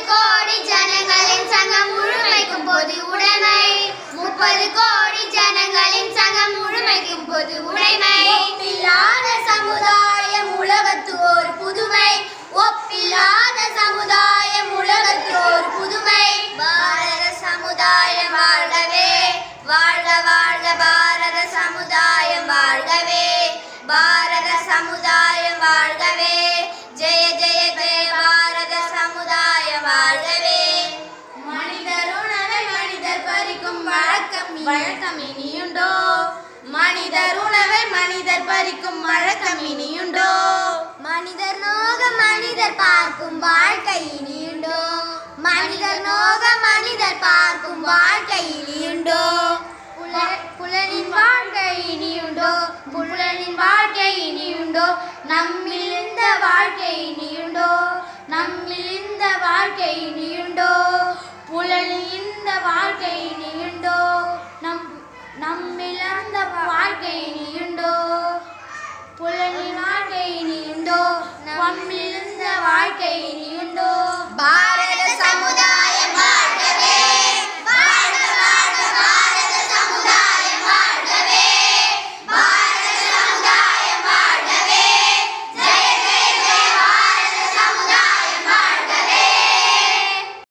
கோடி ஜனங்களின் சங்கம் முழுமைக்கும் பொது உடைமை முப்பது கோடி ஜனங்களின் சங்கம் முழுமைக்கும் பொது உடைமை ஒப்பில்லாத சமுதாயம் உலகத்து ஒரு புதுமை ஒப்பில்லாத சமுதாயம் உலகத்து ஒரு புதுமை பாரத சமுதாயம் வாழ்கவே வாழ்க வாழ்க பாரத சமுதாயம் வாழ்கவே பாரத சமுதாயம் வாழ்கவே ஜெய ஜெய ஜெய பாரத சமுதாயம் வாழ்கவே மனிதர் உணவை மனிதர் பறிக்கும் வழக்கம் வழக்கம் இனியுண்டோ மனிதர் உணவை மனிதர் பறிக்கும் வழக்கம் இனியுண்டோ மனிதர் நோக மனிதர் பார்க்கும் வாழ்க்கை இனியுண்டோ மனிதர் நோக மனிதர் பார்க்கும் வாழ்க்கை இனியுண்டோ புல- புலனின் வாழ்க்கை இனியுண்டோ புலனின் வாழ்க்கை இனியுண்டோ நம்மில் இந்த வாழ்க்கை இனியுண்டோ நம்மில் இந்த வாழ்க்கை இனியுண்டோ புலனில் இந்த வாழ்க்கை இனியுண்டோ நம் நம்மில் அந்த வாழ்க்கை இனி